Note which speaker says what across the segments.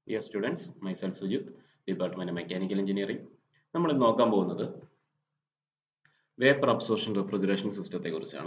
Speaker 1: Dear students myself Sujith department mechanical engineering നമ്മൾ ഇന്ന് നോക്കാൻ പോകുന്നത് വേപ്പർ അബ്സോർഷൻ റെഫ്രിജറേഷൻ സിസ്റ്റത്തെ കുറിച്ചാണ്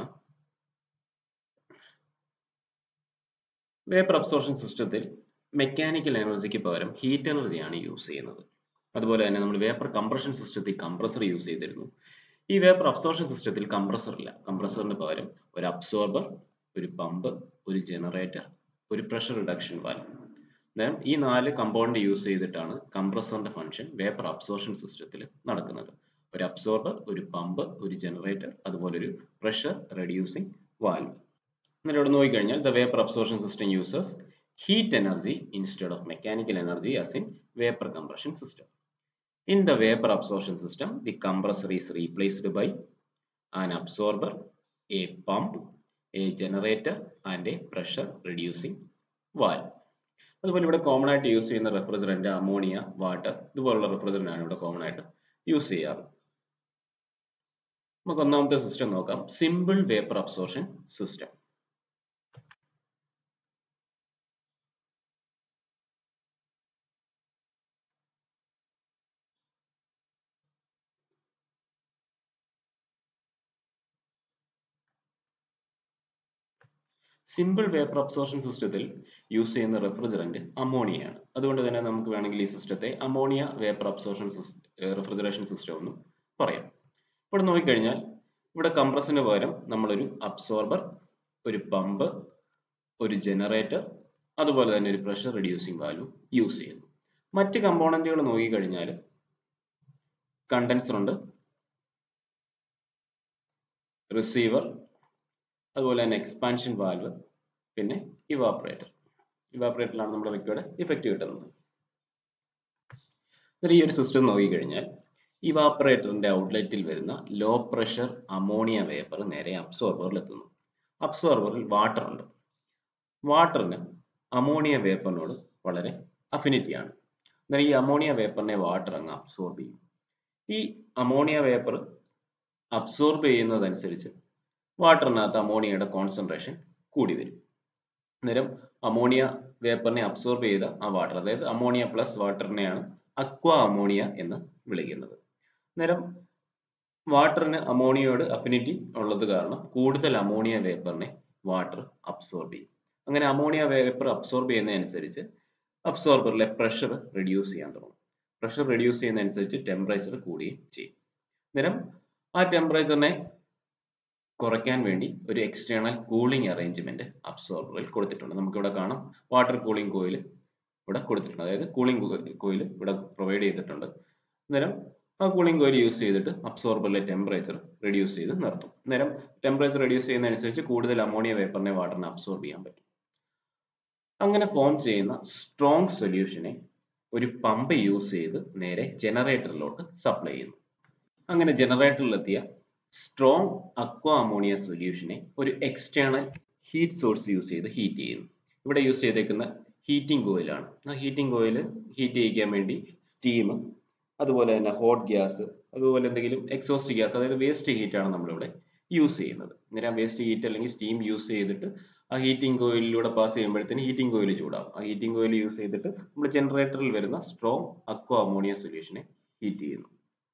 Speaker 1: വേപ്പർ അബ്സോർഷൻ സിസ്റ്റത്തിൽ മെക്കാനിക്കൽ എനർജിക്ക് പകരം ഹീറ്റ് എനർജിയാണ് യൂസ് ചെയ്യുന്നത് അതുപോലെ തന്നെ നമ്മൾ വേപ്പർ കംപ്രഷൻ സിസ്റ്റത്തിൽ കംപ്രസർ യൂസ് ചെയ്തിരുന്നു ഈ വേപ്പർ അബ്സോർഷൻ സിസ്റ്റത്തിൽ കംപ്രസർ ഇല്ല കംപ്രസറിന് പകരം ഒരു അബ്സോർബർ ഒരു പമ്പ് ഒരു ജനറേറ്റർ ഒരു പ്രഷർ റിഡക്ഷൻ വാൽവ് അന്നേരം ഈ നാല് കമ്പോണന്റ് യൂസ് ചെയ്തിട്ടാണ് കംപ്രസറിന്റെ ഫംഗ്ഷൻ വേപ്പർ അബ്സോർഷൻ സിസ്റ്റത്തിൽ നടക്കുന്നത് ഒരു അബ്സോർബർ ഒരു പമ്പ് ഒരു ജനറേറ്റർ അതുപോലെ ഒരു പ്രഷർ റെഡ്യൂസിങ് വാൽവ് എന്നിട്ട് ഇവിടെ നോക്കിക്കഴിഞ്ഞാൽ the vapour absorption system uses heat energy instead of mechanical energy as in vapour compression system In the vapor absorption system, the compressor is replaced by an absorber, a pump, a generator and a pressure reducing valve. അതുപോലെ ഇവിടെ common ആയിട്ട് use ചെയ്യുന്ന refrigerant ammonia water ഇതുപോലുള്ള refrigerant ആണ് ഇവിടെ common ആയിട്ട് use ചെയ്യാറ് നമുക്ക് ഒന്നാമത്തെ സിസ്റ്റം നോക്കാം simple vapour absorption system simple vapour absorption സിസ്റ്റത്തിൽ യൂസ് ചെയ്യുന്ന റെഫ്രിജറന്റ് അമോണിയയാണ് അതുകൊണ്ട് തന്നെ നമുക്ക് വേണമെങ്കിൽ ഈ സിസ്റ്റത്തെ ammonia vapour absorption refrigeration system എന്നും പറയാം ഇവിടെ നോക്കിക്കഴിഞ്ഞാൽ ഇവിടെ കംപ്രസിന് പകരം നമ്മളൊരു അബ്സോർബർ ഒരു പമ്പ് ഒരു ജനറേറ്റർ അതുപോലെ തന്നെ ഒരു പ്രഷർ റെഡ്യൂസിങ് വാൽവ് യൂസ് ചെയ്യുന്നു മറ്റ് കമ്പോണന്റുകൾ നോക്കിക്കഴിഞ്ഞാൽ കണ്ടൻസർ ഉണ്ട് റിസീവർ അതുപോലെ തന്നെ എക്സ്പാൻഷൻ വാൽവ് പിന്നെ ഇവാപ്പറേറ്റർ ഇവാപ്പറേറ്ററിലാണ് നമ്മുടെ ലിക്വിഡ് ഇഫക്റ്റ് കിട്ടുന്നത് ഈ ഒരു സിസ്റ്റം നോക്കിക്കഴിഞ്ഞാൽ ഇവാപ്പറേറ്ററിന്റെ ഔട്ട്ലെറ്റിൽ വരുന്ന ലോ പ്രഷർ അമോണിയ വേപ്പർ നേരെ അബ്സോർബറിൽ എത്തുന്നു അബ്സോർബറിൽ വാട്ടർ ഉണ്ട് വാട്ടറിന് അമോണിയ വേപ്പറിനോട് വളരെ അഫിനിറ്റിയാണ് എന്നാൽ ഈ അമോണിയ വേപ്പറിനെ വാട്ടർ അങ്ങ് അബ്സോർബ് ചെയ്യും ഈ അമോണിയ വേപ്പർ അബ്സോർബ് ചെയ്യുന്നതനുസരിച്ച് വാട്ടറിനകത്ത് അമോണിയയുടെ കോൺസെൻട്രേഷൻ കൂടി വരും അന്നേരം അമോണിയ വേപ്പറിനെ അബ്സോർബ് ചെയ്ത ആ വാട്ടർ അതായത് അമോണിയ പ്ലസ് വാട്ടറിനെയാണ് അക്വ അമോണിയ എന്ന് വിളിക്കുന്നത് അന്നേരം വാട്ടറിന് അമോണിയയോട് അഫിനിറ്റി ഉള്ളത് കാരണം കൂടുതൽ അമോണിയ വേപ്പറിനെ വാട്ടർ അബ്സോർബ് ചെയ്യും അങ്ങനെ അമോണിയ വേപ്പർ അബ്സോർബ് ചെയ്യുന്നതനുസരിച്ച് അബ്സോർബറിലെ പ്രഷർ റെഡ്യൂസ് ചെയ്യാൻ തുടങ്ങും പ്രഷർ റെഡ്യൂസ് ചെയ്യുന്നതനുസരിച്ച് ടെമ്പറേച്ചർ കൂടുകയും ചെയ്യും അന്നേരം ആ ടെമ്പറേച്ചറിനെ കുറയ്ക്കാൻ വേണ്ടി ഒരു എക്സ്റ്റേണൽ കൂളിംഗ് അറേഞ്ച്മെന്റ് അബ്സോർബറിൽ കൊടുത്തിട്ടുണ്ട് നമുക്ക് ഇവിടെ കാണാം വാട്ടർ കൂളിംഗ് കോയിൽ ഇവിടെ കൊടുത്തിട്ടുണ്ട് അതായത് കൂളിംഗ് കോയിൽ ഇവിടെ പ്രൊവൈഡ് ചെയ്തിട്ടുണ്ട് അന്നേരം ആ കൂളിംഗ് കോയിൽ യൂസ് ചെയ്തിട്ട് അബ്സോർബറിലെ ടെമ്പറേച്ചർ റെഡ്യൂസ് ചെയ്ത് നിർത്തും അന്നേരം ടെമ്പറേച്ചർ റെഡ്യൂസ് ചെയ്യുന്നതനുസരിച്ച് കൂടുതൽ അമോണിയ വേപ്പറിനെ വാട്ടറിനെ അബ്സോർബ് ചെയ്യാൻ പറ്റും അങ്ങനെ ഫോം ചെയ്യുന്ന സ്ട്രോങ് സൊല്യൂഷനെ ഒരു പമ്പ് യൂസ് ചെയ്ത് നേരെ ജനറേറ്ററിലോട്ട് സപ്ലൈ ചെയ്യുന്നു അങ്ങനെ ജനറേറ്ററിലെത്തിയ സ്ട്രോങ് അക്വ അമോണിയ സൊല്യൂഷനെ ഒരു എക്സ്റ്റേണൽ ഹീറ്റ് സോഴ്സ് യൂസ് ചെയ്ത് ഹീറ്റ് ചെയ്യുന്നു ഇവിടെ യൂസ് ചെയ്തേക്കുന്ന ഹീറ്റിംഗ് കോയിലാണ് ആ ഹീറ്റിംഗ് കോയിൽ ഹീറ്റ് ചെയ്യിക്കാൻ വേണ്ടി സ്റ്റീം അതുപോലെ തന്നെ ഹോട്ട് ഗ്യാസ് അതുപോലെ എന്തെങ്കിലും എക്സോസ്റ്റ് ഗ്യാസ് അതായത് വേസ്റ്റ് ഹീറ്റ് ആണ് നമ്മളിവിടെ യൂസ് ചെയ്യുന്നത് അന്നേരം വേസ്റ്റ് ഹീറ്റ് അല്ലെങ്കിൽ സ്റ്റീം യൂസ് ചെയ്തിട്ട് ആ ഹീറ്റിംഗ് കോയിലിലൂടെ പാസ് ചെയ്യുമ്പോഴത്തേന് ഹീറ്റിംഗ് കോയിൽ ചൂടാവും ആ ഹീറ്റിംഗ് കോയിൽ യൂസ് ചെയ്തിട്ട് നമ്മൾ ജനറേറ്ററിൽ വരുന്ന സ്ട്രോങ് അക്വ അമോണിയ സൊല്യൂഷനെ ഹീറ്റ് ചെയ്യുന്നു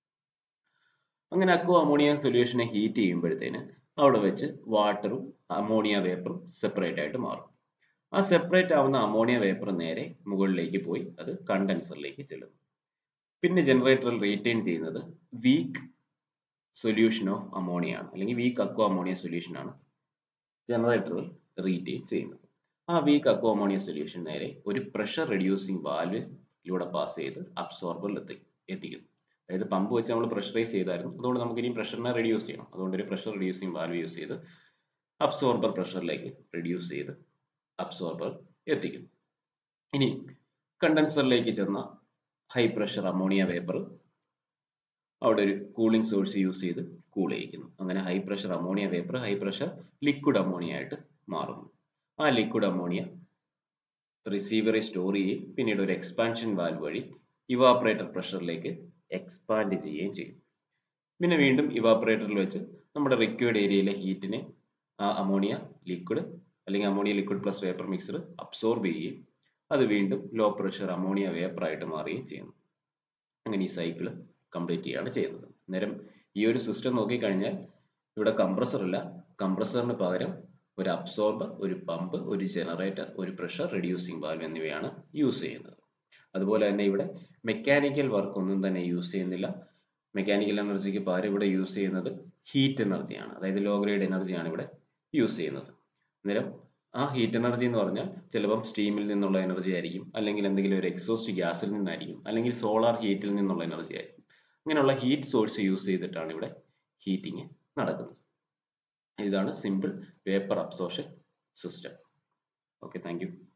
Speaker 1: അങ്ങനെ അക്വ അമോണിയ സൊല്യൂഷനെ ഹീറ്റ് ചെയ്യുമ്പോഴത്തേന് അവിടെ വെച്ച് വാട്ടറും അമോണിയ വേപ്പറും സെപ്പറേറ്റ് ആയിട്ട് മാറും ആ സെപ്പറേറ്റ് ആവുന്ന അമോണിയ വേപ്പർ നേരെ മുകളിലേക്ക് പോയി അത് കണ്ടൻസറിലേക്ക് ചെല്ലുന്നു പിന്നെ ജനറേറ്ററിൽ റീറ്റെയിൻ ചെയ്യുന്നത് വീക്ക് സൊല്യൂഷൻ ഓഫ് അമോണിയ ആണ് അല്ലെങ്കിൽ വീക്ക് അക്വ അമോണിയ സൊല്യൂഷൻ ആണ് ജനറേറ്ററിൽ റീറ്റെയിൻ ചെയ്യുന്നത് ആ വീക്ക് അക്വ അമോണിയ സൊല്യൂഷൻ നേരെ ഒരു പ്രഷർ റെഡ്യൂസിങ് വാൽവിലൂടെ പാസ് ചെയ്ത് അബ്സോർബറിൽ എത്തി എത്തിക്കുന്നു അതായത് പമ്പ് വെച്ച് നമ്മൾ പ്രഷറൈസ് ചെയ്തായിരുന്നു അതുകൊണ്ട് നമുക്ക് ഇനി പ്രഷറിനെ റെഡ്യൂസ് ചെയ്യണം അതുകൊണ്ട് ഒരു പ്രഷർ റെഡ്യൂസിങ് വാൽവ് യൂസ് ചെയ്ത് അബ്സോർബർ പ്രഷറിലേക്ക് റെഡ്യൂസ് ചെയ്ത് അബ്സോർബർ എത്തിക്കും ഇനി കണ്ടൻസറിലേക്ക് ചെന്ന ഹൈ പ്രഷർ അമോണിയ വേപ്പർ അവിടെ ഒരു കൂളിംഗ് സോഴ്സ് യൂസ് ചെയ്ത് കൂൾ ചെയ്യിക്കുന്നു അങ്ങനെ high pressure ammonia vapour high pressure liquid ammonia ആയിട്ട് മാറുന്നു ആ ലിക്വിഡ് അമോണിയ റിസീവറെ സ്റ്റോർ ചെയ്യുകയും പിന്നീട് ഒരു എക്സ്പാൻഷൻ വാൽവ് വഴി ഇവാപ്പറേറ്റർ പ്രഷറിലേക്ക് എക്സ്പാൻഡ് ചെയ്യുകയും ചെയ്യും പിന്നെ വീണ്ടും ഇവാപ്പറേറ്ററിൽ വെച്ച് നമ്മുടെ റിക്വേർഡ് ഏരിയയിലെ ഹീറ്റിനെ ആ അമോണിയ ലിക്വിഡ് അല്ലെങ്കിൽ ammonia liquid plus vapour mixture absorb ചെയ്യുകയും അത് വീണ്ടും ലോ പ്രഷർ അമോണിയ വേപ്പർ ആയിട്ട് മാറുകയും ചെയ്യുന്നു അങ്ങനെ ഈ സൈക്കിൾ കംപ്ലീറ്റ് ചെയ്യുകയാണ് ചെയ്യുന്നത് അന്നേരം ഈ ഒരു സിസ്റ്റം നോക്കിക്കഴിഞ്ഞാൽ ഇവിടെ കംപ്രസർ ഇല്ല കംപ്രസറിന് പകരം ഒരു അബ്സോർബർ ഒരു പമ്പ് ഒരു ജനറേറ്റർ ഒരു പ്രഷർ റെഡ്യൂസിങ് വാൽവ് എന്നിവയാണ് യൂസ് ചെയ്യുന്നത് അതുപോലെ തന്നെ ഇവിടെ മെക്കാനിക്കൽ വർക്ക് ഒന്നും തന്നെ യൂസ് ചെയ്യുന്നില്ല മെക്കാനിക്കൽ എനർജിക്ക് പകരം ഇവിടെ യൂസ് ചെയ്യുന്നത് ഹീറ്റ് എനർജിയാണ് അതായത് ലോ ഗ്രേഡ് എനർജിയാണ് ഇവിടെ യൂസ് ചെയ്യുന്നത് അന്നേരം ആ ഹീറ്റ് എനർജി എന്ന് പറഞ്ഞാൽ ചിലപ്പം സ്റ്റീമിൽ നിന്നുള്ള എനർജി ആയിരിക്കും അല്ലെങ്കിൽ എന്തെങ്കിലും ഒരു എക്സോസ്റ്റ് ഗ്യാസിൽ നിന്നായിരിക്കും അല്ലെങ്കിൽ സോളാർ ഹീറ്റിൽ നിന്നുള്ള എനർജി ആയിരിക്കും അങ്ങനെയുള്ള ഹീറ്റ് സോഴ്സ് യൂസ് ചെയ്തിട്ടാണ് ഇവിടെ ഹീറ്റിംഗ് നടക്കുന്നത് ഇതാണ് simple vapour absorption system okay thank